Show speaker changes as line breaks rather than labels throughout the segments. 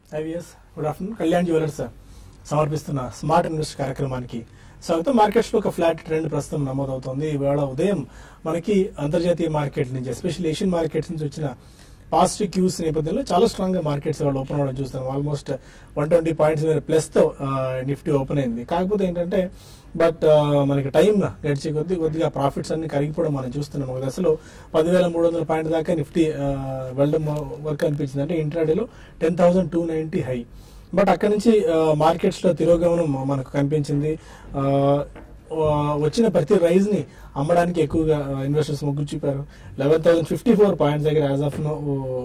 IVS good afternoon Kalyan jewellers సమర్పిస్తున్న smart invest కార్యక్రమానికి స్వాగతం మార్కెట్స్ లో ఒక ఫ్లాట్ ట్రెండ్ ప్రస్తుతం నమోదవుతోంది ఇవాళ ఉదయం మనకి అంతర్జాతీయ మార్కెట్ నుంచి ఎస్పెషల్లీ ఏషియన్ మార్కెట్స్ నుంచి వచ్చిన పాజిటివ్ క్యూస్ నేపథ్యంలో చాలా స్ట్రాంగ్ గా మార్కెట్స్ వాళ్ళు ఓపెన్ అవ్వడం చూస్తాం almost one twenty points plus తో నిఫ్టీ ఓపెన్ అయింది కాకపోతే ఏంటంటే బట్ మనకి టైం గడిచే కొద్ది కొద్దిగా ప్రాఫిట్స్ అన్ని కరిగిపోవడం మనం చూస్తున్నాం ఒక దశలో పదివేల మూడు వందల పాయింట్ దాకా నిఫ్టీ ఆ, వెళ్ళడం వర్క్ అనిపించింది అంటే ఇంట్రాడేలో ten thousand two ninety high but అక్కడ నుంచి మార్కెట్స్ లో తిరోగమనం మనకు కనిపించింది ఆ, ఆ, వచ్చిన ప్రతి రైజ్ ని అమ్మడానికి ఎక్కువగా ఇన్వెస్టర్స్ మొగ్గు చూపారు eleven thousand fifty four points దగ్గర యాజ్ ఆఫ్ నో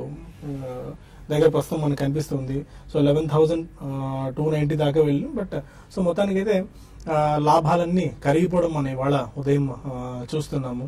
దగ్గర ప్రస్తుతం మనకు కనిపిస్తుంది so eleven thousand two ninety దాకా వెళ్ళి బట్ సో మొత్తానికి అయితే లాభాలన్నీ కరిగిపోవడం మనం ఇవాళ ఉదయం ఆ, చూస్తున్నాము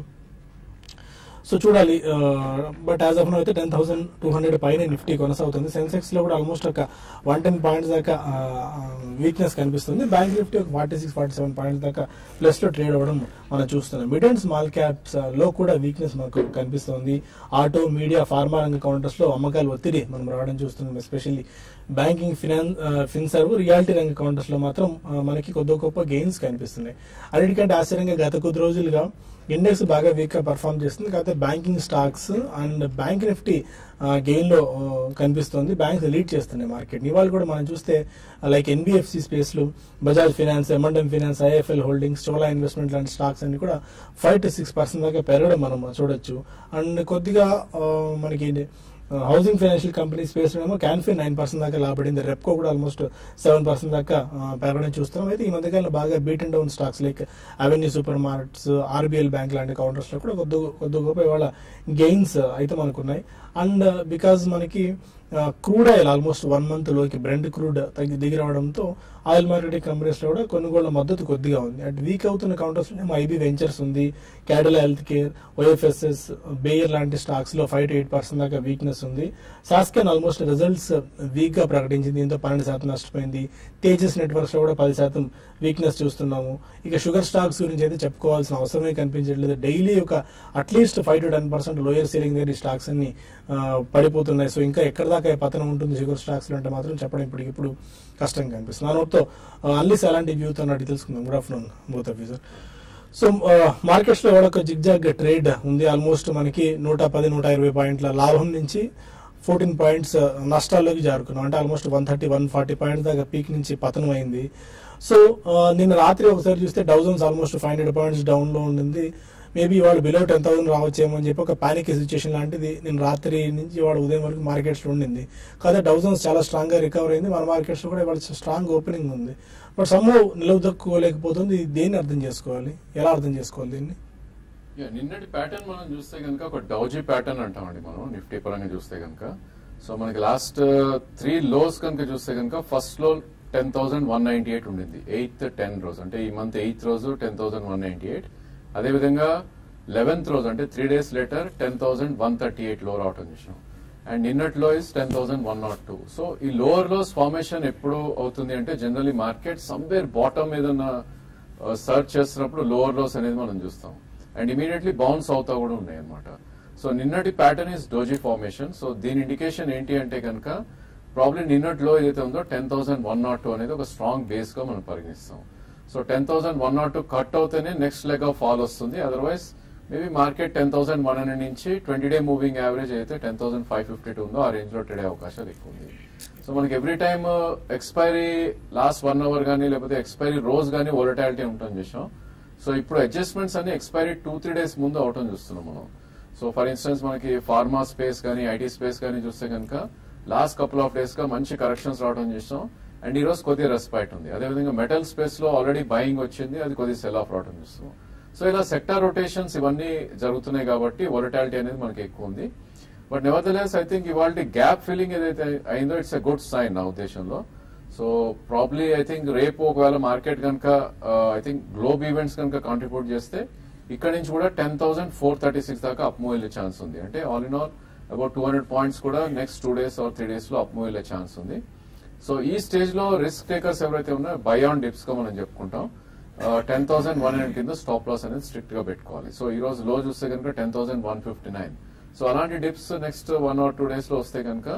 సో చూడాలి బట్ యాజ్ ఆఫ్ నో అయితే టెన్ థౌసండ్ టూ హండ్రెడ్ పైన నిఫ్టీ కొనసాగుతుంది సెన్సెక్స్ లో కూడా ఆల్మోస్ట్ ఒక వన్ టెన్ పాయింట్స్ దాకా వీక్నెస్ కనిపిస్తుంది బ్యాంక్ నిఫ్టీ ఒక forty six forty seven points దాకా ప్లస్ లో ట్రేడ్ అవ్వడం మనం చూస్తున్నాం మిడ్ అండ్ స్మాల్ క్యాప్స్ లో కూడా వీక్నెస్ మనకు కనిపిస్తుంది ఆటో మీడియా ఫార్మా రంగ కౌంటర్స్ లో అమ్మకాలు ఒత్తిడి మనం రావడం చూస్తున్నాం especially banking finance Finserv realty రంగ కౌంటర్స్ లో మాత్రం ఆ, మనకి కొద్ది గొప్ప గెయిన్స్ కనిపిస్తున్నాయి అన్నిటికంటే ఆశ్చర్యంగా గత కొద్ది రోజులుగా ఇండెక్స్ బాగా వీక్ గా పర్ఫామ్ చేస్తుంది కాకపోతే banking stocks and bank Nifty gain లో ఆ, కనిపిస్తుంది బ్యాంక్స్ లీడ్ చేస్తున్నాయి మార్కెట్ ఇవాళ కూడా మనం చూస్తే లైక్ ఎన్బిఎఫ్సి స్పేస్ లో Bajaj finance M and M finance IIFL holdings Chola investment లాంటి స్టాక్స్ అన్ని కూడా ఫైవ్ టు సిక్స్ పర్సెంట్ దాకా పెరగడం మనం చూడొచ్చు అండ్ కొద్దిగా ఆ, మనకి హౌసింగ్ ఫైనాన్షియల్ కంపెనీ స్పేస్ ఏమో క్యాన్ఫీ నైన్ పర్సెంట్ దాకా లాభపడింది రెప్కో కూడా ఆల్మోస్ట్ సెవెన్ పర్సెంట్ దాకా ఆ, పెరగడం చూస్తున్నాం అయితే ఈ మధ్యకాలంలో బాగా beat and down stocks like Avenue super markets RBL bank లాంటి కౌంటర్స్ లో కూడా కొద్ది కొద్ది గొప్ప ఇవాళ గెయిన్స్ అయితే మనకున్నాయి అండ్ బికాజ్ మనకి crude oil almost one month లోకి బ్రెండ్ క్రూడ్ తగ్గి దిగి రావడంతో ఆయిల్ మార్కెటింగ్ కంపెనీస్ లో కూడా కొనుగోళ్ల మద్దతు కొద్దిగా ఉంది అటు వీక్ అవుతున్న కౌంటర్స్ లో ఐబీ వెంచర్స్ ఉంది క్యాడలా హెల్త్ కేర్ ఓఎఫ్ఎస్ఎస్ బేయర్ లాంటి స్టాక్స్ లో ఫైవ్ టు ఎయిట్ పర్సెంట్ దాకా వీక్నెస్ ఉంది సాస్కెన్ ఆల్మోస్ట్ రిజల్ట్స్ వీక్ గా ప్రకటించింది దీంతో పన్నెండు శాతం నష్టపోయింది తేజస్ నెట్వర్క్స్ లో కూడా పది శాతం వీక్నెస్ చూస్తున్నాము ఇక షుగర్ స్టాక్స్ గురించి అయితే చెప్పుకోవాల్సిన అవసరమే కనిపించట్లేదు డైలీ ఒక at least five to ten percent lower ceiling దగ్గర ఈ స్టాక్స్ అన్ని ఆ, పడిపోతున్నాయి సో ఇంకా ఎక్కడ దాకా ఈ పతనం ఉంటుంది షుగర్ స్టాక్స్ లో అంటే మాత్రం చెప్పడం ఇప్పుడు ఇప్పుడు కష్టంగా కనిపిస్తుంది ఆ నోట్తో అన్లీస్ ఎలాంటి వ్యూతో అడిగి తెలుసుకుందాం good afternoon both of sir so markets లో కూడా ఒక జిగ్జాగ్ ట్రేడ్ ఉంది ఆల్మోస్ట్ మనకి నూట పది నూట ఇరవై పాయింట్ల లాభం నుంచి ఫోర్టీన్ పాయింట్స్ నష్టాల్లోకి జారుకున్నాం అంటే almost one thirty one forty points దాకా పీక్ నుంచి పతనం అయింది సో నిన్న రాత్రి ఒకసారి చూస్తే Dow Jones almost five hundred points down లో ఉండింది మేబీ ఇవాళ బిలో టెన్ థౌసండ్ రావచ్చేమో అని చెప్పి ఒక పానిక్ సిచ్యుయేషన్ లాంటిది నేను రాత్రి నుంచి ఇవాళ ఉదయం వరకు మార్కెట్స్ లో ఉండింది కాకపోతే డౌజన్స్ చాలా స్ట్రాంగ్ గా రికవర్ అయింది మన మార్కెట్స్ లో కూడా ఇవాళ స్ట్రాంగ్ ఓపెనింగ్ ఉంది బట్ సమ్హౌ నిలవదక్కుకోలేకపోతుంది ఇది దేన్ని అర్థం చేసుకోవాలి ఎలా అర్థం చేసుకోవాలి దీన్ని
యా, నిన్నటి ప్యాటర్న్ మనం చూస్తే కనుక ఒక డౌజీ ప్యాటర్న్ అంటామండి మనం నిఫ్టీ పరంగా చూస్తే కనుక సో మనకి లాస్ట్ త్రీ లోస్ కనుక చూస్తే కనుక ఫస్ట్ లో ten thousand one ninety eight ఉండింది ఎయిత్ టెన్ రోజు అంటే ఈ మంత్ ఎయిత్ రోజు ten thousand one ninety eight అదేవిధంగా లెవెన్త్ రోజు అంటే three days later ten thousand one thirty eight లో రావటం చూసినాం అండ్ నిన్నట్లో is ten thousand one not two so ఈ లోవర్ లోస్ ఫార్మేషన్ ఎప్పుడు అవుతుంది అంటే జనరలీ మార్కెట్ సమ్వేర్ బాటమ్ ఏదన్నా సర్చ్ చేస్తున్నప్పుడు లోవర్ లోస్ అనేది మనం చూస్తాం అండ్ ఇమీడియట్లీ బౌన్స్ అవుతా కూడా ఉన్నాయి అనమాట సో నిన్నటి pattern is doji formation so దీని ఇండికేషన్ ఏంటి అంటే కనుక ప్రాబ్లమ్ నిన్నట్లో ఏదైతే ఉందో ten thousand one not two అనేది ఒక స్ట్రాంగ్ బేస్ గా మనం పరిగణిస్తాం so ten thousand one not two cut అవుతేనే నెక్స్ట్ లెగ్ ఆఫ్ ఫాల్ వస్తుంది otherwise maybe market ten thousand one hundred నుంచి ట్వంటీ డే మూవింగ్ యావరేజ్ అయితే ten thousand five fifty two ఉందో ఆ రేంజ్ లో ట్రేడ్ అయ్యే అవకాశాలు ఎక్కువ ఉంది సో మనకి every time expiry last one hour కానీ లేకపోతే ఎక్స్పైరీ రోజు కానీ వోలటాలిటీ ఉంటుంది చూసాం సో ఇప్పుడు అడ్జస్ట్మెంట్స్ అన్ని ఎక్స్పైరీ టూ త్రీ డేస్ ముందు అవటం చూస్తున్నాం మనం సో ఫర్ ఇన్స్టెన్స్ మనకి ఫార్మా స్పేస్ కానీ ఐటీ స్పేస్ కానీ చూస్తే కనుక లాస్ట్ కపుల్ ఆఫ్ డేస్ గా మంచి కరెక్షన్స్ రావడం చూస్తాం అండ్ ఈ రోజు కొద్దిగా రెస్పైట్ ఉంది అదేవిధంగా మెటల్ స్పేస్ లో ఆల్రెడీ బయింగ్ వచ్చింది అది కొద్దిగా సెల్ ఆఫ్ రావడం చూస్తాం సో ఇలా సెక్టార్ రొటేషన్స్ ఇవన్నీ జరుగుతున్నాయి కాబట్టి వొలటాలిటీ అనేది మనకి ఎక్కువ ఉంది బట్ నెవర్దలెస్ ఐ థింక్ ఇవాళ గ్యాప్ ఫిల్లింగ్ ఏదైతే అయిందో ఇట్స్ ఎ గుడ్ సైన్ నా ఉద్దేశంలో సో ప్రాబ్లీ ఐ థింక్ రేపు ఒకవేళ మార్కెట్ కనుక ఐ థింక్ గ్లోబ్ ఈవెంట్స్ కనుక కాంట్రిబ్యూట్ చేస్తే ఇక్కడ నుంచి కూడా ten thousand four thirty six దాకా అప్ మూవ్ వెళ్ళే ఛాన్స్ ఉంది అంటే all in all about two hundred points కూడా next two days or three days లో అప్ మూవ్ వెళ్ళే ఛాన్స్ ఉంది సో ఈ స్టేజ్ లో రిస్క్ టేకర్స్ ఎవరైతే ఉన్నారో బై ఆన్ డిప్స్ గా మనం చెప్పుకుంటాం టెన్ థౌసండ్ వన్ హండ్రెడ్ కింద స్టాప్ లాస్ అనేది స్ట్రిక్ట్ గా పెట్టుకోవాలి సో ఈ రోజు లో చూస్తే కనుక ten thousand one fifty nine so అలాంటి dips next one or two days లో వస్తే కనుక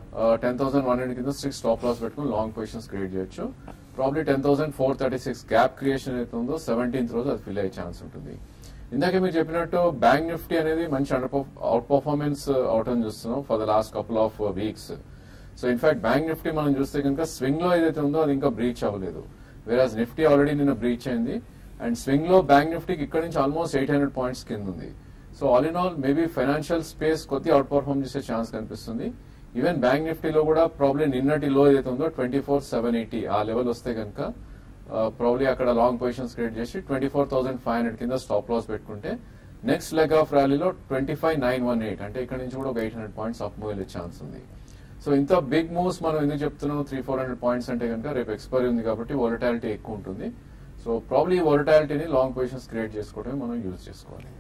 టెన్ థౌసండ్ వన్ హండ్రెడ్ కింద స్ట్రిక్ స్టాప్ లాస్ పెట్టుకుని లాంగ్ పొజిషన్స్ క్రియేట్ చేయొచ్చు probably ten thousand four thirty six gap creation అయితే ఉందో సెవెంటీన్త్ రోజు అది ఫిల్ అయ్యే ఛాన్స్ ఉంటుంది ఇందాక మీరు చెప్పినట్టు బ్యాంక్ నిఫ్టీ అనేది మంచి అండర్ అవుట్ పర్ఫార్మెన్స్ అవటం చూస్తున్నాం for the last couple of weeks so in fact bank Nifty మనం చూస్తే కనుక స్వింగ్ లో ఏదైతే ఉందో అది ఇంకా బ్రీచ్ అవ్వలేదు వేరాజ్ నిఫ్టీ ఆల్రెడీ నిన్న బ్రీచ్ అయింది అండ్ స్వింగ్ లో బ్యాంక్ నిఫ్టీకి ఇక్కడ నుంచి ఆల్మోస్ట్ ఎయిట్ హండ్రెడ్ పాయింట్స్ కింద ఉంది so all in all maybe financial space కొద్ది అవుట్ పర్ఫార్మ్ చేసే ఛాన్స్ కనిపిస్తుంది ఈవెన్ బ్యాంక్ నిఫ్టీలో కూడా ప్రాబ్లీ నిన్నటి లో ఏదైతే ఉందో ట్వంటీ ఫోర్ సెవెన్ ఎయిటీ ఆ లెవెల్ వస్తే కనుక ప్రాబ్లీ అక్కడ లాంగ్ పొజిషన్స్ క్రియేట్ చేసి twenty four thousand five hundred కింద స్టాప్ లాస్ పెట్టుకుంటే నెక్స్ట్ లెగ్ ఆఫ్ ర్యాలీలో twenty five nine one eight అంటే ఇక్కడ నుంచి కూడా ఒక eight hundred points up move వెళ్ళే ఛాన్స్ ఉంది సో ఇంత బిగ్ మూవ్స్ మనం ఎందుకు చెప్తున్నాం త్రీ ఫోర్ హండ్రెడ్ పాయింట్స్ అంటే కనుక రేపు ఎక్స్పైరీ ఉంది కాబట్టి వాలటాలిటీ ఎక్కువ ఉంటుంది సో ప్రాబ్లీ ఈ వాలటాలిటీని లాంగ్ పొజిషన్స్ క్రియేట్ చేసుకోవడమే మనం యూజ్ చేసుకోవాలి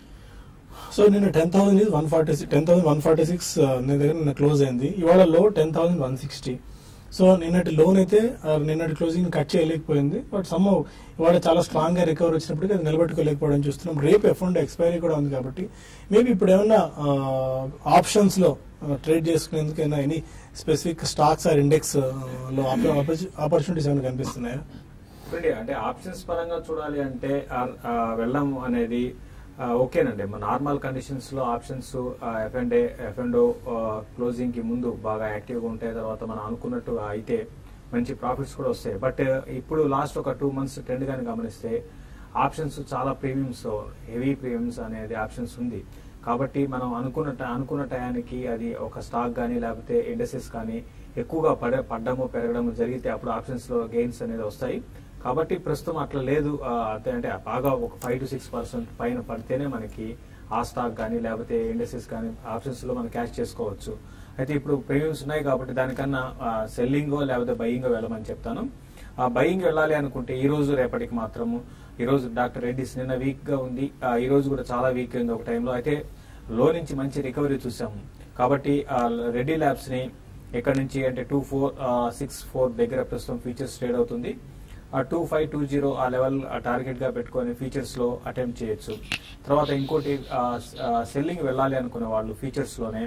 సో నిన్న ten thousand one forty six ten thousand one forty six నేను దగ్గర నిన్న క్లోజ్ అయింది ఇవాళ లో ten thousand one sixty so నిన్నటి లోన్ అయితే ఆ, నిన్నటి క్లోజింగ్ కట్ చేయలేకపోయింది బట్ సమ్ ఇవాళ చాలా స్ట్రాంగ్ గా రికవర్ వచ్చినప్పటికీ అది నిలబెట్టుకోలేకపోవడం చూస్తున్నాం రేపు ఎఫ్ అండ్ ఎక్స్పైరీ కూడా ఉంది కాబట్టి మేబీ ఇప్పుడు ఏమన్నా ఆప్షన్స్ లో ట్రేడ్ చేసుకునేందుకైనా any specific stocks or index లో ఆపర్చునిటీస్ ఏమైనా కనిపిస్తున్నాయా
చూడండి అంటే ఆప్షన్స్ పరంగా చూడాలి అంటే ఆ- ఆ వెళ్ళం అనేది ఆ, ఓకేనండి మన నార్మల్ కండిషన్స్ లో options F and F and closing కి ముందు బాగా యాక్టివ్ గా ఉంటాయి తర్వాత మనం అనుకున్నట్టు అయితే మంచి ప్రాఫిట్స్ కూడా వస్తాయి బట్ ఇప్పుడు లాస్ట్ ఒక టూ మంత్స్ ట్రెండ్ గాని గమనిస్తే ఆప్షన్స్ చాలా ప్రీమియమ్స్ హెవీ ప్రీమియమ్స్ అనేది ఆప్షన్స్ ఉంది కాబట్టి మనం అనుకున్న ట- అనుకున్న టయానికి అది ఒక స్టాక్ కానీ లేకపోతే ఇండస్ట్రీస్ కానీ ఎక్కువగా పడ పడ్డము పెరగడము జరిగితే అప్పుడు ఆప్షన్స్ లో గెయిన్స్ అనేది వస్తాయి కాబట్టి ప్రస్తుతం అట్లా లేదు ఆ, అంతే అంటే బాగా ఒక ఫైవ్ టు సిక్స్ పర్సెంట్ పైన పడితేనే మనకి ఆ స్టాక్ కానీ లేకపోతే ఇండస్ట్రీస్ కానీ ఆప్షన్స్ లో మనం క్యాష్ చేసుకోవచ్చు అయితే ఇప్పుడు ప్రీమియమ్స్ ఉన్నాయి కాబట్టి దానికన్నా సెల్లింగ్ లేకపోతే బయింగ్ వెళ్ళమని చెప్తాను ఆ బయింగ్ వెళ్ళాలి అనుకుంటే ఈ రోజు రేపటికి మాత్రము ఈ రోజు డాక్టర్ రెడ్డిస్ నిన్న వీక్ గా ఉంది ఆ, ఈ రోజు కూడా చాలా వీక్ ఉంది ఒక టైంలో అయితే లో నుంచి మంచి రికవరీ చూసాము కాబట్టి ఆ రెడ్డి ల్యాబ్స్ ని ఇక్కడ నుంచి అంటే టూ ఫోర్ సిక్స్ ఫోర్ దగ్గర ప్రస్తుతం ఫీచర్స్ ట్రేడ్ అవుతుంది ఆ టూ ఫైవ్ టూ జీరో ఆ లెవెల్ టార్గెట్ గా పెట్టుకొని ఫీచర్స్ లో అటెంప్ట్ చేయొచ్చు తర్వాత ఇంకోటి సెల్లింగ్ వెళ్ళాలి అనుకునే వాళ్ళు ఫీచర్స్ లోనే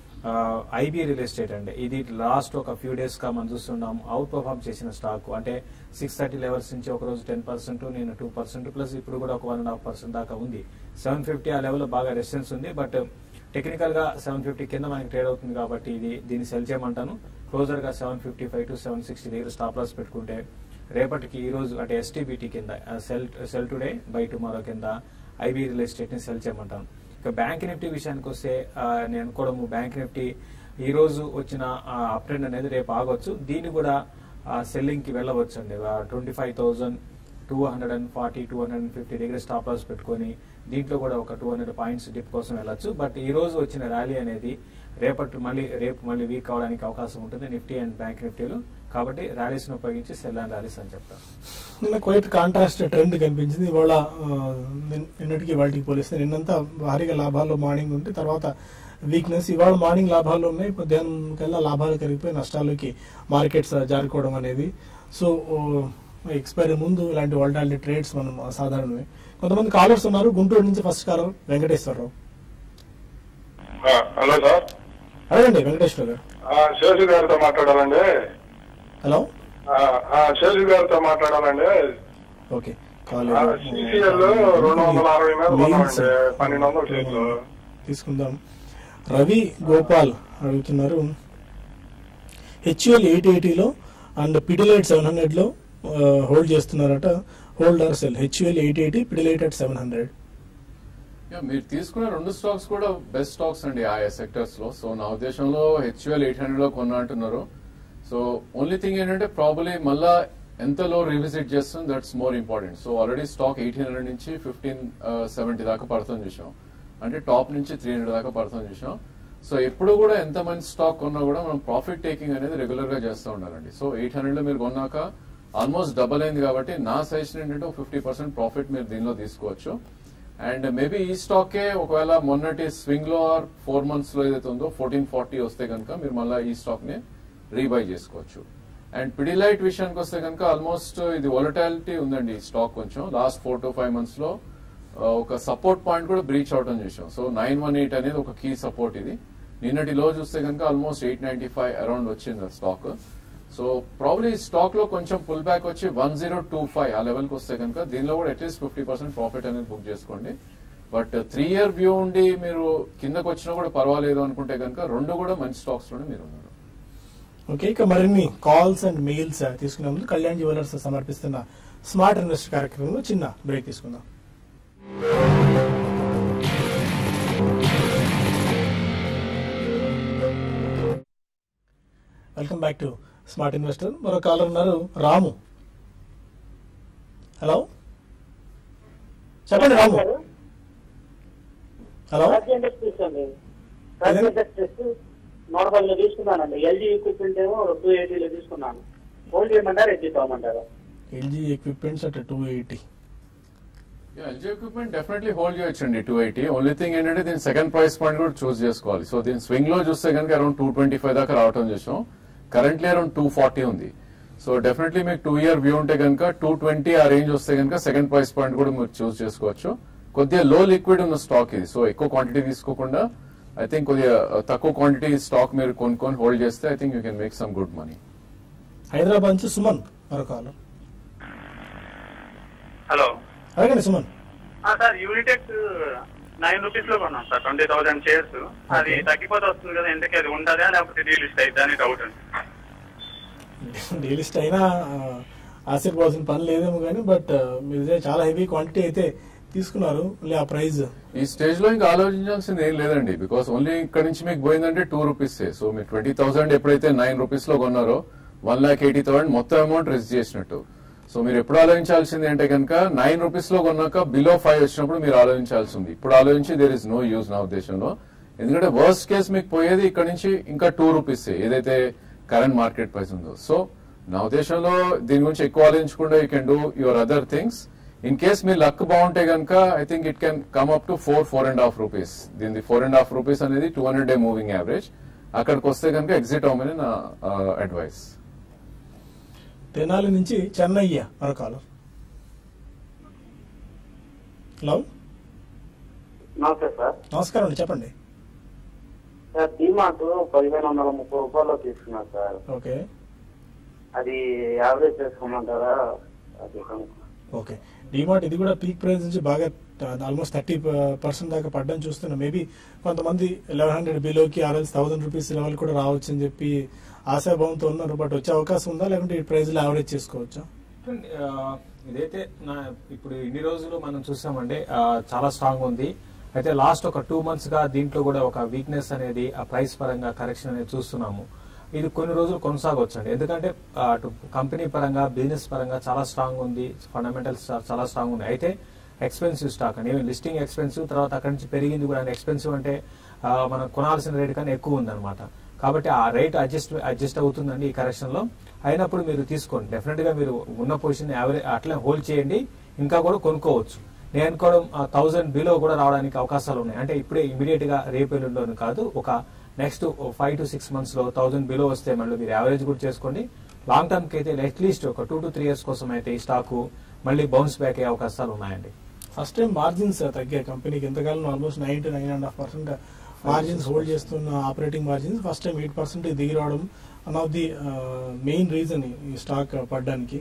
ఐబీ రియల్ ఎస్టేట్ అండి ఇది లాస్ట్ ఒక ఫ్యూ డేస్ గా మనం చూస్తున్నాం అవుట్ పర్ఫార్మ్ చేసిన స్టాక్ అంటే సిక్స్ థర్టీ లెవెల్స్ నుంచి ఒక రోజు టెన్ పర్సెంట్ నేను టూ పర్సెంట్ ప్లస్ ఇప్పుడు కూడా ఒక వన్ అండ్ హాఫ్ పర్సెంట్ దాకా ఉంది సెవెన్ ఫిఫ్టీ ఆ లెవెల్ బాగా రెసిస్టెన్స్ ఉంది బట్ టెక్నికల్ గా సెవెన్ ఫిఫ్టీ కింద మనకి ట్రేడ్ అవుతుంది కాబట్టి ఇది దీన్ని సెల్ చేయమంటాను క్లోజర్ గా seven fifty five to seven sixty దగ్గర స్టాప్ లాస్ పెట్టుకుంటే రేపటికి ఈ రోజు అంటే ఎస్టీబీటీ కింద cell cell today buy tomorrow కింద ఐబీ రియల్ ఎస్టేట్ ని సెల్ చేయమంటాను ఇక బ్యాంక్ నిఫ్టీ విషయానికి వస్తే ఆ, నేను అనుకోవడము బ్యాంక్ నిఫ్టీ ఈ రోజు వచ్చిన అప్ ట్రెండ్ అనేది రేపు ఆగొచ్చు దీన్ని కూడా సెల్లింగ్ కి వెళ్ళవచ్చు అండి twenty five thousand two hundred and forty two hundred and fifty దగ్గర స్టాప్ లాస్ పెట్టుకొని దీంట్లో కూడా ఒక టూ హండ్రెడ్ పాయింట్స్ డిప్ కోసం వెళ్ళొచ్చు బట్ ఈ రోజు వచ్చిన ర్యాలీ అనేది రేపటి మళ్ళీ రేపు మళ్ళీ వీక్ అవడానికి అవకాశం ఉంటుంది నిఫ్టీ అండ్ బ్యాంక్ నిఫ్టీలు కాబట్టి ర్యాలీస్ ను ఉపయోగించి సెల్ అండ్ ర్యాలీస్ అని చెప్తాను
నిన్న క్వైట్ కాంట్రాస్ట్ ట్రెండ్ కనిపించింది ఇవాళ ఆ, నిన్- నిన్నటికి వాటికి పోలిస్తే నిన్నంతా భారీగా లాభాల్లో మార్నింగ్ ఉంటే తర్వాత వీక్నెస్ ఇవాళ మార్నింగ్ లాభాలు ఉన్నాయి మధ్యాహ్నం కల్లా లాభాలు కరిగిపోయి నష్టాలకి మార్కెట్స్ జారుకోవడం అనేది సో ఎక్స్పైరీ ముందు ఇలాంటి వాల్టాలిటీ ట్రేడ్స్ మనం సాధారణమే కొంతమంది కాలర్స్ ఉన్నారు గుంటూరు నుంచి ఫస్ట్ కాలర్ వెంకటేశ్వరరావు
ఆ, హలో సార్
అడగండి వెంకటేశ్వర గారు
ఆ, శేషు గారితో మాట్లాడాలండి
హలో
ఆ, ఆ, శేషు గారితో మాట్లాడాలండి
ఓకే కాల్
సిసిఎల్ రెండు వందల అరవై మీద కొన్నామండి పన్నెండు వందల షేర్లు
తీసుకుందాం రవి గోపాల్ అడుగుతున్నారు హెచ్యుఎల్ ఎయిట్ ఎయిటీలో అండ్ పిడిలైట్ సెవెన్ హండ్రెడ్లో హోల్డ్ చేస్తున్నారట hold or sell HUL eight eighty Pidilite at seven hundred
yeah, మీరు తీసుకున్న రెండు స్టాక్స్ కూడా బెస్ట్ స్టాక్స్ అండి ఆయా సెక్టర్స్ లో సో నా ఉద్దేశంలో హెచ్యుఎల్ ఎయిట్ హండ్రెడ్ లో కొన్నా అంటున్నారు సో ఓన్లీ థింగ్ ఏంటంటే ప్రాబ్లీ మళ్ళా ఎంత లో రివిజిట్ చేస్తుంది that's more important so already stock eighteen hundred నుంచి ఫిఫ్టీన్ సెవెంటీ దాకా పడుతుంది చూసాం అంటే టాప్ నుంచి త్రీ హండ్రెడ్ దాకా పడుతుంది చూసాం సో ఎప్పుడు కూడా ఎంత మంచి స్టాక్ కొన్నా కూడా మనం ప్రాఫిట్ టేకింగ్ అనేది రెగ్యులర్ గా చేస్తూ ఉండాలండి సో ఎయిట్ హండ్రెడ్ లో మీరు కొన్నాక ఆల్మోస్ట్ డబల్ అయింది కాబట్టి నా సజెషన్ ఏంటంటే ఫిఫ్టీ పర్సెంట్ ప్రాఫిట్ మీరు దీనిలో తీసుకోవచ్చు అండ్ మేబీ ఈ స్టాకే ఒకవేళ మొన్నటి స్వింగ్ లో ఆర్ ఫోర్ మంత్స్ లో ఏదైతే ఉందో ఫోర్టీన్ ఫార్టీ వస్తే కనుక మీరు మళ్ళీ ఈ స్టాక్ ని రీబై చేసుకోవచ్చు అండ్ పిడిలైట్ విషయానికి వస్తే కనుక ఆల్మోస్ట్ ఇది వాలటాలిటీ ఉందండి ఈ స్టాక్ కొంచెం last four to five months లో ఆ, ఒక సపోర్ట్ పాయింట్ కూడా బ్రీచ్ అవడం చూసాం సో నైన్ వన్ ఎయిట్ అనేది ఒక కీ సపోర్ట్ ఇది నిన్నటి లో చూస్తే కనుక almost eight ninety five around వచ్చింది స్టాక్ సో ప్రాబ్లీ స్టాక్ లో కొంచెం పుల్ బ్యాక్ వచ్చి వన్ జీరో టూ ఫైవ్ ఆ లెవెల్ కి వస్తే కనుక దీనిలో కూడా అట్లీస్ట్ ఫిఫ్టీ పర్సెంట్ ప్రాఫిట్ అనేది బుక్ చేసుకోండి బట్ త్రీ ఇయర్ వ్యూ ఉండి మీరు కిందకు వచ్చినా కూడా పర్వాలేదు అనుకుంటే కనుక రెండు కూడా మంచి స్టాక్స్ లోనే మీరు ఉన్నారు
ఓకే ఇక మరిన్ని కాల్స్ అండ్ మెయిల్స్ తీసుకునే ముందు కళ్యాణ్ జ్యువెలర్స్ సమర్పిస్తున్న స్మార్ట్ ఇన్వెస్ట్ కార్యక్రమంలో చిన్న బ్రేక్ తీసుకుందాం welcome back to smart investor మరో కాలర్ ఉన్నారు రాము హలో చెప్పండి రాము హలో
రాజ్య ఇండస్ట్రీస్ అండి రాజ్య ఇండస్ట్రీస్ నూట పదిలో తీసుకున్నానండి ఎల్జీ ఎక్విప్మెంట్ ఏమో టూ ఎయిటీలో తీసుకున్నాను హోల్డ్ చేయమంటారా ఎగ్జిట్ అవ్వమంటారా
LG equipments at two eighty
LG equipment definitely hold చేయొచ్చండి టూ ఎయిటీ ఓన్లీ థింగ్ ఏంటంటే దీని సెకండ్ ప్రైస్ పాయింట్ కూడా చూస్ చేసుకోవాలి సో దీని స్వింగ్ లో చూస్తే కనుక అరౌండ్ టూ ట్వంటీ ఫైవ్ దాకా రావటం చూసాం కరెంట్లీ అరౌండ్ టూ ఫార్టీ ఉంది సో డెఫినెట్లీ మీకు టూ ఇయర్ వ్యూ ఉంటే కనుక టూ ట్వంటీ ఆ రేంజ్ వస్తే కనుక సెకండ్ ప్రైస్ పాయింట్ కూడా మీరు చూస్ చేసుకోవచ్చు కొద్దిగా లో లిక్విడ్ ఉన్న స్టాక్ ఇది సో ఎక్కువ క్వాంటిటీ తీసుకోకుండా ఐ థింక్ కొద్దిగా తక్కువ క్వాంటిటీ స్టాక్ మీరు కొనుక్కొని హోల్డ్ చేస్తే I think you can make some good money
Hyderabad నుంచి సుమన్ మరో కాలర్
హలో
అడగండి Suman
sir Unitech nine rupees లో కొన్నాం సార్ ట్వంటీ థౌసండ్ షేర్స్ అది తగ్గిపోతే వస్తుంది కదా ఎందుకు అది ఉంటుందా లేకపోతే డీలిస్ట్ అయితే అని డౌట్ అండి
డీలిస్ట్ అయినా ఆ, ఆశ్చర్యపోవాల్సిన పని లేదేమో కానీ బట్ మీరు చాలా హెవీ క్వాంటిటీ అయితే తీసుకున్నారు మళ్ళీ ఆ ప్రైస్
ఈ స్టేజ్ లో ఇంకా ఆలోచించాల్సింది ఏం లేదండి బికాస్ ఓన్లీ ఇక్కడ నుంచి మీకు పోయిందంటే టూ రూపీస్ సో మీరు ట్వంటీ థౌసండ్ ఎప్పుడైతే నైన్ రూపీస్ లో కొన్నారో వన్ లాక్ ఎయిటీ థౌసండ్ మొత్తం అమౌంట్ రిస్క్ చేసినట్టు సో మీరు ఎప్పుడు ఆలోచించాల్సింది అంటే కనుక నైన్ రూపీస్ లో కొన్నాక బిలో ఫైవ్ వచ్చినప్పుడు మీరు ఆలోచించాల్సి ఉంది ఇప్పుడు ఆలోచించి దేర్ ఇస్ నో యూజ్ నా ఉద్దేశంలో ఎందుకంటే వర్స్ట్ కేస్ మీకు పోయేది ఇక్కడ నుంచి ఇంకా టూ రూపీస్ ఏదైతే కరెంట్ మార్కెట్ ప్రైస్ ఉందో సో నా ఉద్దేశంలో దీని గురించి ఎక్కువ ఆలోచించకుండా you can do your other things in case మీ లక్ బాగుంటే కనుక I think it can come up to four four and half rupees దీని ఫోర్ అండ్ హాఫ్ రూపీస్ అనేది two hundred day moving average అక్కడికి వస్తే కనుక ఎగ్జిట్ అవ్వమని నా అడ్వైస్
తెనాలి నుంచి చెన్నయ్య మరో కాలర్ హలో
నమస్తే సార్
నమస్కారం అండి చెప్పండి
సార్ డీమార్ట్ పదిహేను వందల ముప్పై రూపాయలు తీసుకున్నారు సార్
ఓకే
అది యావరేజ్ చేసుకోమంటారా అది కనుక్కో.
ఓకే డిమార్ట్ ఇది కూడా పీక్ ప్రైస్ నుంచి బాగా ఆల్మోస్ట్ థర్టీ పర్సెంట్ దాకా పడ్డం చూస్తున్నాం మేబీ కొంతమంది లెవెన్ హండ్రెడ్ బిలోకి ఆర్ఎల్స్ థౌసండ్ రూపీస్ లెవెల్ కూడా రావచ్చు అని చెప్పి ఆశాభావంతో ఉన్నారు బట్ వచ్చే అవకాశం ఉందా లేకుంటే ఈ ప్రైస్ లో యావరేజ్ చేసుకోవచ్చా
చూడండి, ఆ, ఇదైతే నా ఇప్పుడు ఇన్ని రోజులు మనం చూసామంటే ఆ, చాలా స్ట్రాంగ్ ఉంది అయితే లాస్ట్ ఒక టూ మంత్స్ గా దీంట్లో కూడా ఒక వీక్నెస్ అనేది ఆ ప్రైస్ పరంగా కరెక్షన్ అనేది చూస్తున్నాము ఇది కొన్ని రోజులు కొనసాగవచ్చు అండి ఎందుకంటే ఆ, అటు కంపెనీ పరంగా బిజినెస్ పరంగా చాలా స్ట్రాంగ్ ఉంది ఫండమెంటల్స్ చాలా స్ట్రాంగ్ ఉంది అయితే ఎక్స్పెన్సివ్ స్టాక్ అండి లిస్టింగ్ ఎక్స్పెన్సివ్ తర్వాత అక్కడి నుంచి పెరిగింది కూడా ఎక్స్పెన్సివ్ అంటే ఆ, మనం కొనాల్సిన రేట్ కన్నా ఎక్కువ ఉందన్నమాట కాబట్టి ఆ రేట్ అడ్జస్ట్ అడ్జస్ట్ అవుతుందండి ఈ కరెక్షన్ లో అయినప్పుడు మీరు తీసుకోండి డెఫినెట్ గా మీరు ఉన్న పొజిషన్ యావరేజ్ అట్లే హోల్డ్ చేయండి ఇంకా కూడా కొనుక్కోవచ్చు నేను అనుకోవడం థౌసండ్ బిలో కూడా రావడానికి అవకాశాలు ఉన్నాయి అంటే ఇప్పుడే ఇమీడియట్ గా రేపు ఎల్లుండోని కాదు ఒక next five to six months లో థౌసండ్ బిలో వస్తే మళ్ళీ మీరు యావరేజ్ కూడా చేసుకోండి లాంగ్ టర్మ్ కి అయితే అట్లీస్ట్ ఒక టూ టు త్రీ ఇయర్స్ కోసం అయితే ఈ స్టాక్ మళ్ళీ బౌన్స్ బ్యాక్ అయ్యే అవకాశాలు ఉన్నాయండి
ఫస్ట్ టైం మార్జిన్స్ తగ్గాయి కంపెనీకి ఎంతకాలం almost nine to nine and half percent margins hold చేస్తున్న operating margins first time eight percent దిగి రావడం one of the main reason ఈ స్టాక్ పడ్డానికి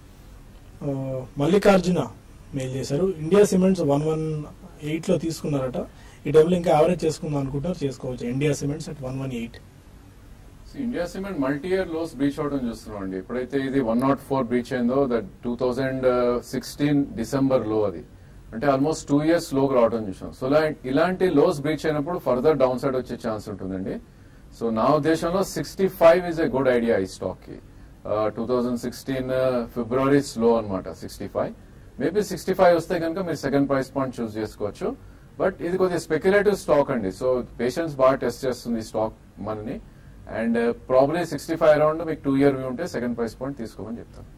ఆ, మల్లికార్జున మెయిల్ చేశారు India Cements one one eight లో తీసుకున్నారట ఈ టైంలో ఇంకా యావరేజ్ చేసుకుందాం అనుకుంటారు చేసుకోవచ్చు India Cements at one one eight
India Cement multi year lows breach అవడం చూస్తున్నాం అండి ఎప్పుడైతే ఇది వన్ నాట్ ఫోర్ బ్రీచ్ అయిందో that two thousand sixteen December లో అది అంటే ఆల్మోస్ట్ టూ ఇయర్స్ లోకి రావడం చూసాం సో ఇలా- ఇలాంటి లోస్ బ్రీచ్ అయినప్పుడు ఫర్దర్ డౌన్ సైడ్ వచ్చే ఛాన్స్ ఉంటుందండి సో నా ఉద్దేశంలో sixty five is a good idea ఈ స్టాక్ కి two thousand sixteen February low అనమాట sixty five maybe sixty five వస్తే కనుక మీరు సెకండ్ ప్రైస్ పాయింట్ చూస్ చేసుకోవచ్చు బట్ ఇది కొద్దిగా స్పెక్యులేటివ్ స్టాక్ అండి సో పేషెన్స్ బాగా టెస్ట్ చేస్తుంది ఈ స్టాక్ మనని and probably sixty five around మీకు టూ ఇయర్ వ్యూ ఉంటే సెకండ్ ప్రైస్ పాయింట్ తీసుకోమని చెప్తాను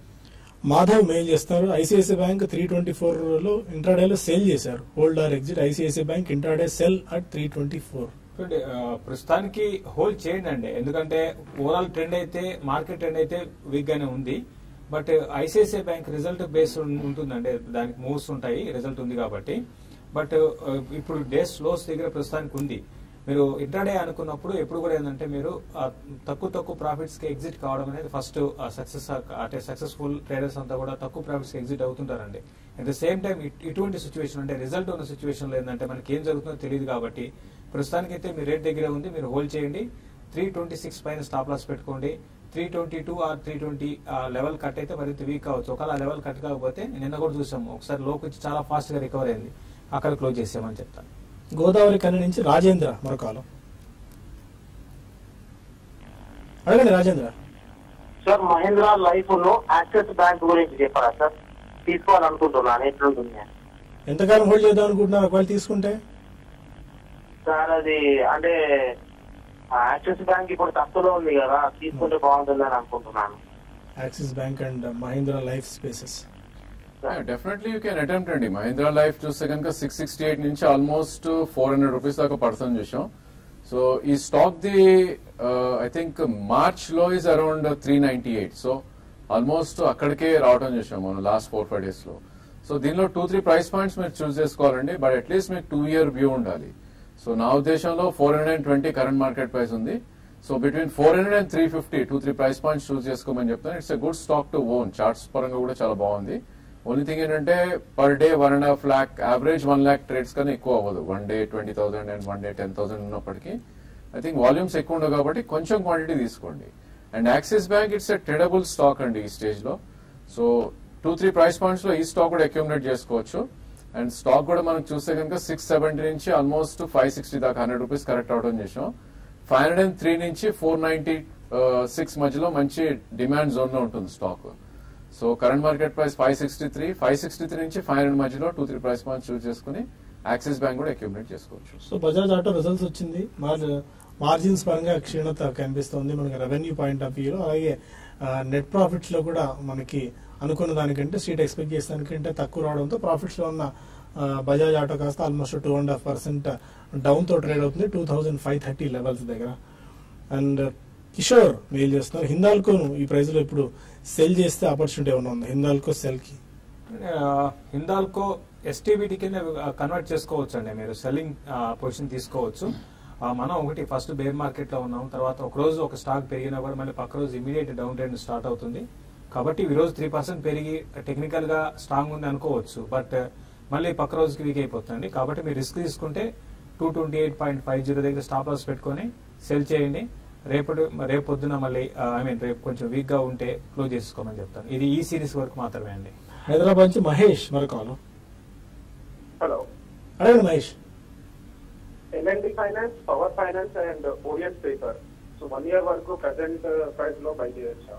మాధవ్ మెయిల్ చేస్తారు ICICI Bank three twenty four లో ఇంట్రాడేలో సేల్ చేశారు hold or exit ICICI Bank intraday sell at three twenty four
చూడండి ఆ, ప్రస్తుతానికి హోల్డ్ చేయండి అండి ఎందుకంటే ఓవరాల్ ట్రెండ్ అయితే మార్కెట్ ట్రెండ్ అయితే వీక్ గానే ఉంది but ICICI Bank result base ఉంటుందండి దానికి మూవ్స్ ఉంటాయి రిజల్ట్ ఉంది కాబట్టి బట్ ఇప్పుడు డేస్ లోస్ దగ్గర ప్రస్తుతానికి ఉంది మీరు ఇంట్రాడే అనుకున్నప్పుడు ఎప్పుడు కూడా ఏంటంటే మీరు ఆ, తక్కువ తక్కువ ప్రాఫిట్స్ కి ఎగ్జిట్ కావడం అనేది ఫస్ట్ సక్సెస్ అంటే సక్సెస్ఫుల్ ట్రేడర్స్ అంతా కూడా తక్కువ ప్రాఫిట్స్ కి ఎగ్జిట్ అవుతుంటారండి అట్ ద సేమ్ టైం ఇటువంటి సిచ్యువేషన్ అంటే రిజల్ట్ ఉన్న సిచ్యువేషన్ లో ఏంటంటే మనకి ఏం జరుగుతుందో తెలియదు కాబట్టి ప్రస్తుతానికైతే మీ రేట్ దగ్గర ఉంది మీరు హోల్డ్ చేయండి త్రీ ట్వంటీ సిక్స్ పైన స్టాప్ లాస్ పెట్టుకోండి three twenty two or three twenty level cut అయితే మరింత వీక్ కావచ్చు ఒకవేళ ఆ లెవెల్ కట్ కాకపోతే నిన్న కూడా చూసాము ఒకసారి లోకి వచ్చి చాలా ఫాస్ట్ గా రికవర్ అయింది అక్కడ క్లోజ్ చేసామని చెప్తాను
గోదావరి కని నుంచి రాజేంద్ర మరో కాలం అడగండి రాజేంద్ర
సార్ మహేంద్ర లైఫ్ ను యాక్సిస్ బ్యాంక్ గురించి చెప్పారా సార్ తీసుకోవాలనుకుంటున్నాను ఎట్లుంటుంది
ఎంతకాలం హోల్డ్ చేద్దాం అనుకుంటున్నారు ఒకవేళ తీసుకుంటే
సార్ అది అంటే యాక్సిస్ బ్యాంక్ ఇప్పుడు తక్కువలో ఉంది కదా తీసుకుంటే బాగుంటుందని అనుకుంటున్నాను
Axis bank and Mahindra life spaces
definitely you can attempt అండి మహీంద్రా లైఫ్ చూస్తే కనుక సిక్స్ సిక్స్టీ ఎయిట్ నుంచి ఆల్మోస్ట్ ఫోర్ హండ్రెడ్ రూపీస్ దాకా పడుతుంది చూసాం సో ఈ stock the I think March లో is around three ninety eight so almost అక్కడికే రావడం చూసాం మనం లాస్ట్ ఫోర్ ఫైవ్ డేస్ లో సో దీనిలో టూ త్రీ ప్రైస్ పాయింట్స్ మీరు చూస్ చేసుకోవాలండి బట్ అట్లీస్ట్ మీకు టూ ఇయర్ వ్యూ ఉండాలి సో నా ఉద్దేశంలో four hundred and twenty current market price ఉంది so between four hundred and three fifty two three price points choose చేసుకోమని చెప్తాను it's a good stock to own charts పరంగా కూడా చాలా బాగుంది ఓన్లీ థింగ్ ఏంటంటే per day one and half lakh average one lakh trades కన్నా ఎక్కువ అవ్వదు one day twenty thousand and one day ten thousand ఉన్నప్పటికీ ఐ థింక్ వాల్యూమ్స్ ఎక్కువ ఉండవు కాబట్టి కొంచెం క్వాంటిటీ తీసుకోండి and Axis bank it's a tradable stock అండి ఈ స్టేజ్ లో so two three price points లో ఈ స్టాక్ కూడా అక్యూమిలేట్ చేసుకోవచ్చు అండ్ స్టాక్ కూడా మనం చూస్తే కనుక సిక్స్ సెవెంటీ నుంచి ఆల్మోస్ట్ ఫైవ్ సిక్స్టీ దాకా హండ్రెడ్ రూపీస్ కరెక్ట్ అవడం చేసాం ఫైవ్ హండ్రెడ్ అండ్ త్రీ నుంచి ఫోర్ నైన్టీ సిక్స్ మధ్యలో మంచి డిమాండ్ జోన్ లో ఉంటుంది stock so current market price five sixty three five sixty three నుంచి ఫైవ్ హండ్రెడ్ మధ్యలో two three price points choose చేసుకుని యాక్సిస్ బ్యాంక్ కూడా అక్యూమిలేట్ చేసుకోవచ్చు
సో బజాజ్ ఆటో రిజల్ట్స్ వచ్చింది మార్జిన్స్ పరంగా క్షీణత కనిపిస్తుంది మనకి రెవెన్యూ పాయింట్ ఆఫ్ వ్యూలో అలాగే నెట్ ప్రాఫిట్స్ లో కూడా మనకి అనుకున్న దానికంటే స్ట్రీట్ ఎక్స్పెక్ట్ చేసిన దానికంటే తక్కువ రావడంతో ప్రాఫిట్స్ లో ఉన్న ఆ, బజాజ్ ఆటో కాస్త almost two and half percent down తో ట్రేడ్ అవుతుంది two thousand five thirty levels దగ్గర అండ్ కిషోర్ మెయిల్ చేస్తున్నారు హిందాల్కో ఈ ప్రైస్ లో ఇప్పుడు సెల్ చేస్తే ఆపర్చునిటీ ఏమైనా ఉంది హిందాల్కో సెల్ కి
హిందాల్కో ఎస్టీబీటీ కింద కన్వర్ట్ చేసుకోవచ్చు అండి మీరు సెల్లింగ్ పొజిషన్ తీసుకోవచ్చు ఆ, మనం ఒకటి ఫస్ట్ బేర్ మార్కెట్ లో ఉన్నాం తర్వాత ఒక రోజు ఒక స్టాక్ పెరిగినా కూడా మళ్ళీ పక్క రోజు ఇమీడియట్ డౌన్ ట్రెండ్ స్టార్ట్ అవుతుంది కాబట్టి ఈ రోజు త్రీ పర్సెంట్ పెరిగి టెక్నికల్ గా స్ట్రాంగ్ ఉంది అనుకోవచ్చు బట్ మళ్ళీ పక్క రోజుకి వీక్ అయిపోతుంది కాబట్టి మీరు రిస్క్ తీసుకుంటే two twenty eight point five zero దగ్గర స్టాప్ లాస్ పెట్టుకొని సెల్ చేయండి రేపటి రేపు పొద్దున మళ్ళీ ఐ మీన్ రేపు కొంచెం వీక్ గా ఉంటే క్లోజ్ చేసుకోమని చెప్తాను ఇది ఈ సిరీస్ వరకు మాత్రమే అండి
హైదరాబాద్ నుంచి మహేష్ మరో కాల్
హలో
అడగండి Mahesh
LNT finance power finance and orient paper so one year వరకు ప్రెసెంట్ ప్రైస్ లో బై చేయొచ్చా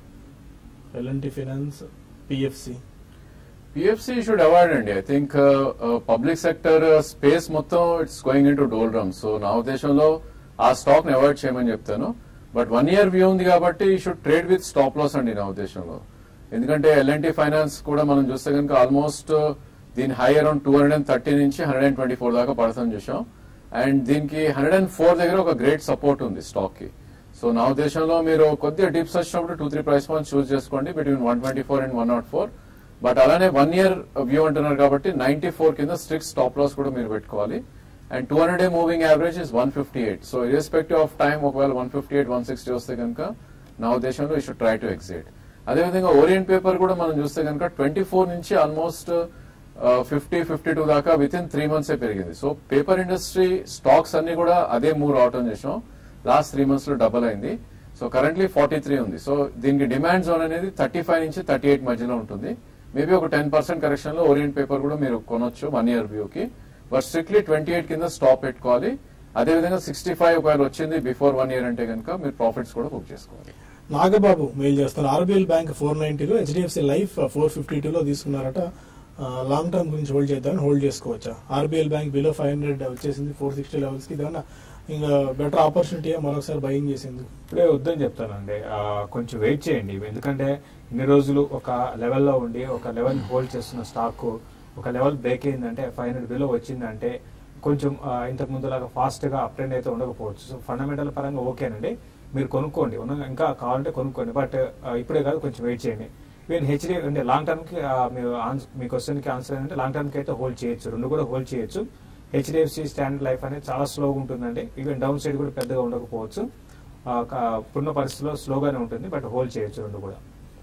LNT finance PFC
PFC should avoid అండి I think public sector space మొత్తం it's going in to doldrums so నా ఉద్దేశంలో ఆ stock ని avoid చేయమని చెప్తాను బట్ వన్ ఇయర్ వ్యూ ఉంది కాబట్టి ఈ should trade with stop loss అండి నా ఉద్దేశంలో ఎందుకంటే ఎల్ఎన్టీ ఫైనాన్స్ కూడా మనం చూస్తే కనుక ఆల్మోస్ట్ దీని high around two hundred and thirty నుంచి హండ్రెడ్ అండ్ ట్వంటీ ఫోర్ దాకా పడుతుంది చూసాం అండ్ దీనికి హండ్రెడ్ అండ్ ఫోర్ దగ్గర ఒక గ్రేట్ సపోర్ట్ ఉంది స్టాక్ కి సో నా ఉద్దేశంలో మీరు కొద్దిగా డిప్స్ వచ్చినప్పుడు two three price points choose చేసుకోండి between one twenty four and one not four but అలానే వన్ ఇయర్ వ్యూ అంటున్నారు కాబట్టి నైన్టీ ఫోర్ కింద స్ట్రిక్ట్ స్టాప్ లాస్ కూడా మీరు పెట్టుకోవాలి and two hundred day moving average is one fifty eight so irrespective of time ఒకవేళ one fifty eight one sixty వస్తే కనుక నా ఉద్దేశంలో ఈ షుడ్ ట్రై టు ఎగ్జిట్ అదేవిధంగా ఓరియంట్ పేపర్ కూడా మనం చూస్తే కనుక ట్వంటీ ఫోర్ నుంచి ఆల్మోస్ట్ ఫిఫ్టీ ఫిఫ్టీ టూ దాకా విత్ ఇన్ త్రీ మంత్స్ పెరిగింది సో పేపర్ ఇండస్ట్రీ స్టాక్స్ అన్ని కూడా అదే మూవ్ రావటం చేసాం లాస్ట్ త్రీ మంత్స్ లో డబుల్ అయింది సో కరెంట్లీ ఫార్టీ త్రీ ఉంది సో దీనికి డిమాండ్ జోన్ అనేది థర్టీ ఫైవ్ నుంచి థర్టీ ఎయిట్ మధ్యలో ఉంటుంది మేబీ ఒక టెన్ పర్సెంట్ కరెక్షన్ లో ఓరియంట్ పేపర్ కూడా మీరు కొనొచ్చు వన్ ఇయర్ వ్యూ కి బట్ స్ట్రిక్ట్లీ ట్వంటీ ఎయిట్ కింద స్టాప్ పెట్టుకోవాలి అదేవిధంగా సిక్స్టీ ఫైవ్ ఒకవేళ వచ్చింది బిఫోర్ వన్ ఇయర్ అంటే కనుక మీరు ప్రాఫిట్స్ కూడా బుక్ చేసుకోవాలి
నాగబాబు మెయిల్ చేస్తున్నారు ఆర్బీఎల్ బ్యాంక్ ఫోర్ నైన్టీలో హెచ్డిఎఫ్సి లైఫ్ ఫోర్ ఫిఫ్టీ టూలో తీసుకున్నారట లాంగ్ టర్మ్ గురించి హోల్డ్ చేద్దామని హోల్డ్ చేసుకోవచ్చా RBL bank below five hundred వచ్చేసింది ఫోర్ సిక్స్టీ లెవెల్స్ కి ఏదైనా ఇంకా బెటర్ ఆపర్చునిటీ మరొకసారి బయింగ్ చేసింది
ఇప్పుడే వద్దని చెప్తానండి ఆ, కొంచెం వెయిట్ చేయండి ఎందుకంటే ఇన్ని రోజులు ఒక లెవెల్లో ఉండి ఒక లెవెల్ హోల్డ్ చేస్తున్న స్టాక్ ఒక లెవెల్ బ్రేక్ అయిందంటే ఫైవ్ హండ్రెడ్ బిలో వచ్చిందంటే కొంచెం ఆ, ఇంతకు ముందులాగా ఫాస్ట్ గా అప్ ట్రెండ్ అయితే ఉండకపోవచ్చు సో ఫండమెంటల్ పరంగా ఓకేనండి మీరు కొనుక్కోండి ఉన్న ఇంకా కావాలంటే కొనుక్కోండి బట్ ఇప్పుడే కాదు కొంచెం వెయిట్ చేయండి ఈవెన్ హెచ్డి అంటే లాంగ్ టర్మ్ కి ఆ, మీరు ఆన్స్- మీ క్వశ్చన్ కి ఆన్సర్ ఏంటంటే లాంగ్ టర్మ్ కి అయితే హోల్డ్ చేయొచ్చు రెండు కూడా హోల్డ్ చేయొచ్చు హెచ్డిఎఫ్సి స్టాండ్ లైఫ్ అనేది చాలా స్లోగా ఉంటుందండి ఈవెన్ డౌన్ సైడ్ కూడా పెద్దగా ఉండకపోవచ్చు ఆ, క- ఇప్పుడున్న పరిస్థితిలో స్లోగానే ఉంటుంది బట్ హోల్డ్ చేయొచ్చు రెండు కూడా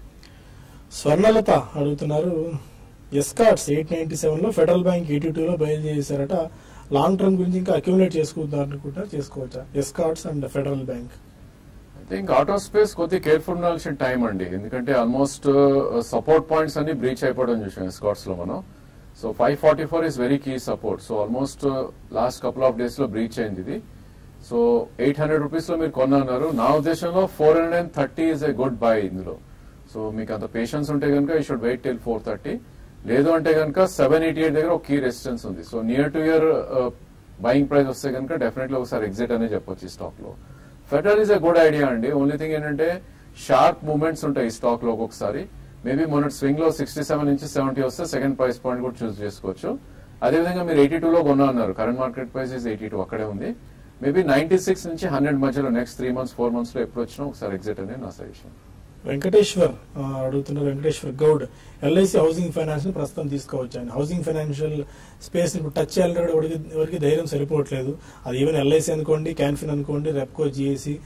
స్వర్ణలత అడుగుతున్నారు ఎస్కాట్స్ ఎయిట్ నైన్టీ సెవెన్ లో ఫెడరల్ బ్యాంక్ ఎయిటీ టూ లో బయలు చేశారట లాంగ్ టర్మ్ గురించి ఇంకా అక్యుములేట్ చేసుకుంటారు అనుకుంటా చేసుకోవచ్చా Escorts and federal bank
I think auto space కొద్ది కేర్ఫుల్ ఉండాల్సిన టైం అండి ఎందుకంటే ఆల్మోస్ట్ సపోర్ట్ పాయింట్స్ అన్ని బ్రీచ్ అయిపోవడం చూసాం స్కాట్స్ లో మనం so five forty four is very key support so almost last couple of days లో బ్రీచ్ అయింది ఇది సో ఎయిట్ హండ్రెడ్ రూపీస్ లో మీరు కొన్నారు నా ఉద్దేశంలో four hundred and thirty is a good buy ఇందులో సో మీకు అంత పేషెన్స్ ఉంటే కనుక ఈ should wait till four thirty లేదు అంటే కనుక సెవెన్ ఎయిటీ ఎయిట్ దగ్గర ఒక కీ రెసిస్టెన్స్ ఉంది so near to your buying price వస్తే కనుక డెఫినెట్లీ ఒకసారి ఎగ్జిట్ అనే చెప్పొచ్చు ఈ స్టాక్ లో federal is a good idea అండి ఓన్లీ థింగ్ ఏంటంటే షార్ప్ మూవ్మెంట్స్ ఉంటాయి ఈ స్టాక్ లో ఒక్కొక్కసారి మేబీ మొన్న స్వింగ్ లో సిక్స్టీ సెవెన్ నుంచి సెవెంటీ వస్తే సెకండ్ ప్రైస్ పాయింట్ కూడా చూస్ చేసుకోవచ్చు అదేవిధంగా మీరు ఎయిటీ టూ లో కొన్నా అన్నారు current market price is eighty two అక్కడే ఉంది మేబీ నైన్టీ సిక్స్ నుంచి హండ్రెడ్ మధ్యలో next three months four months లో ఎప్పుడు వచ్చినా ఒకసారి ఎగ్జిట్ అనేది నా సజెషన్
వెంకటేశ్వర్ ఆ, అడుగుతున్నారు Venkateshwar Goud LIC housing finance ని ప్రస్తుతం తీసుకోవచ్చు ఆయన హౌసింగ్ ఫైనాన్షియల్ స్పేస్ ఇప్పుడు టచ్ చేయాలంటే కూడా ఎవరికి ఎవరికి ధైర్యం సరిపోవట్లేదు అది ఈవెన్ ఎల్ఐసి అనుకోండి క్యాన్ఫిన్ అనుకోండి రెప్కో జిఏసి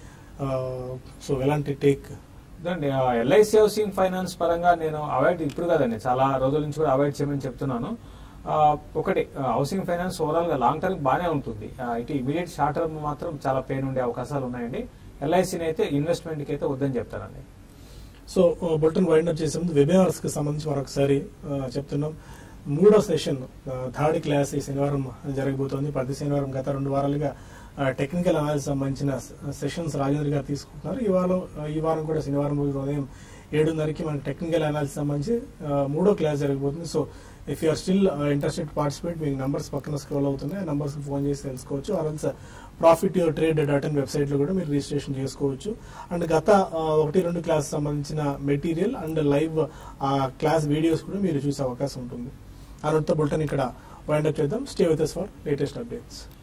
సో ఎలాంటి టేక్
ఇదండి ఎల్ఐసి హౌసింగ్ ఫైనాన్స్ పరంగా నేను అవాయిడ్ ఇప్పుడు కదండి చాలా రోజుల నుంచి కూడా అవాయిడ్ చేయమని చెప్తున్నాను ఆ, ఒకటి హౌసింగ్ ఫైనాన్స్ ఓవరాల్ గా లాంగ్ టర్మ్ బాగానే ఉంటుంది ఆ, ఇటు ఇమీడియట్ షార్ట్ టర్మ్ మాత్రం చాలా పెయిన్ ఉండే అవకాశాలు ఉన్నాయండి ఎల్ఐసిని అయితే ఇన్వెస్ట్మెంట్ కి అయితే వద్దని చెప్తానండి
సో బులెటిన్ వైండ్ అప్ చేసే ముందు వెబినార్స్ కి సంబంధించి మరొకసారి ఆ, చెప్తున్నాం మూడో సెషన్ ఆ, థర్డ్ క్లాస్ ఈ శనివారం జరగబోతోంది ప్రతి శనివారం గత రెండు వారాలుగా టెక్నికల్ అనాలిసిస్ సంబంధించిన సెషన్స్ రాజేంద్ర గారు తీసుకుంటున్నారు ఈ వారం ఈ వారం కూడా శనివారం రోజు ఉదయం ఏడున్నరకి మనకి టెక్నికల్ అనాలిసిస్ సంబంధించి ఆ, మూడో క్లాస్ జరగబోతుంది so if you're still interested participate మీకు నంబర్స్ పక్కన స్క్రోల్ అవుతున్నాయి ఆ నంబర్స్ ఫోన్ చేసి తెలుసుకోవచ్చు also profit your trade dot in website లో కూడా మీరు రిజిస్ట్రేషన్ చేసుకోవచ్చు అండ్ గత ఆ, ఒకటి రెండు క్లాస్ సంబంధించిన material and live class videos కూడా మీరు చూసే అవకాశం ఉంటుంది అనుతో బులెటిన్ ఇక్కడ వైండప్ చేద్దాం stay with for latest updates